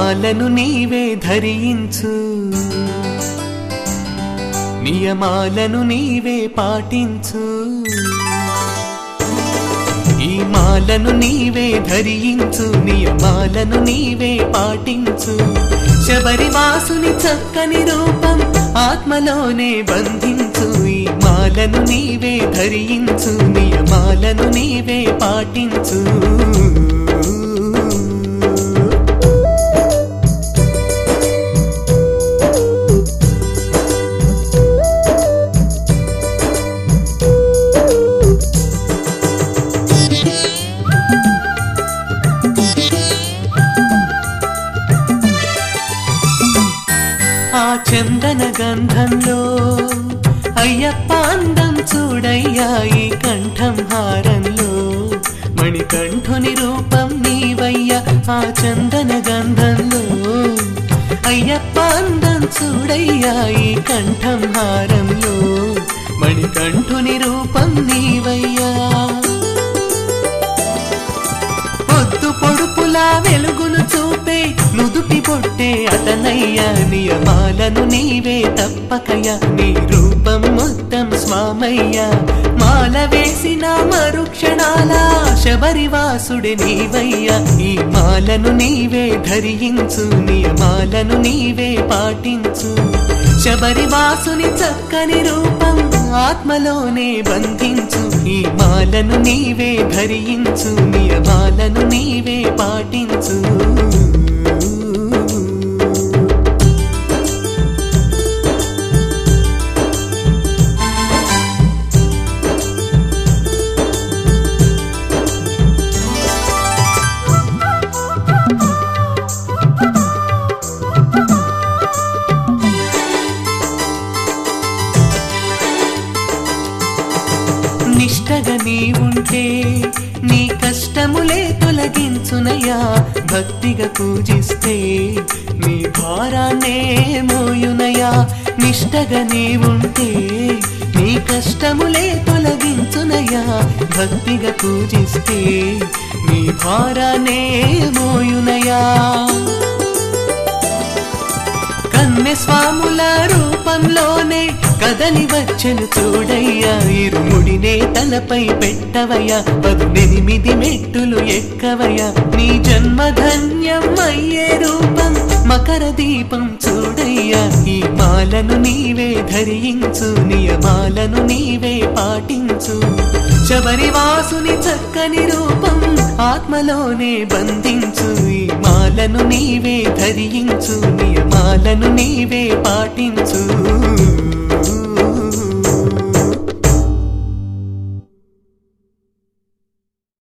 మాలను నీవే ధరించు నియమాలను నీవే పాటించు ఈ మాలను నీవే ధరించు నియమాలను నీవే పాటించు శబరివాసుని చక్కని రూపం ఆత్మలోనే బంధించు ఈ మాలను నీవే ధరించు నియమాలను నీవే పాటించు ఆ చందన గంధంలో అయ్యప్ప అందం చూడయ్యా ఈ కంఠం హారంలో మణికంఠుని రూపం నీవయ్యా ఆ చందన గంధంలో అయ్యప్ప అందం చూడయ్యా ఈ కంఠం హారంలో మణికంఠుని రూపం నీవయ్యా పొద్దు పొడుపులా వెలుగును చూపే నుదుటి పొట్టే అతనయ్యా నియమాలను నీవే తప్పకయ్యా నీ రూపం మొత్తం స్వామయ్యా మాల వేసిన మరుక్షణాల శబరివాసుడే నీవయ్యా ఈ మాలను నీవే ధరించు నియమాలను నీవే పాటించు శబరివాసుని చక్కని రూపం ఆత్మలోనే బంధించు ఈ మాలను నీవే ధరించు నియమాలను నీవే పాటించు నిష్టగా నీ ఉంటే నీ కష్టములే తొలగించునయ్యా భక్తిగా పూజిస్తే నీ భారాన్నే మోయునయ్యా నిష్టగా నీ ఉంటే నీ కష్టములే తొలగించునయ్యా భక్తిగా పూజిస్తే నీ భారాన్నే మోయునయ్యా కన్నె స్వాముల రూపంలోనే కదలి వచ్చను చూడయ్యా ఇరుముడినే తలపై పెట్టవయ్యా పదునెనిమిది మెట్టులు ఎక్కవయ్యా నీ జన్మధన్యం అయ్యే రూపం మకర దీపం చూడయ్యా ఈ మాలను నీవే ధరించు నియమాలను నీవే పాటించు శబరివాసుని చక్కని రూపం ఆత్మలోనే బంధించు ఈ మాలను నీవే ధరించు నియమాలను నీవే పాటించు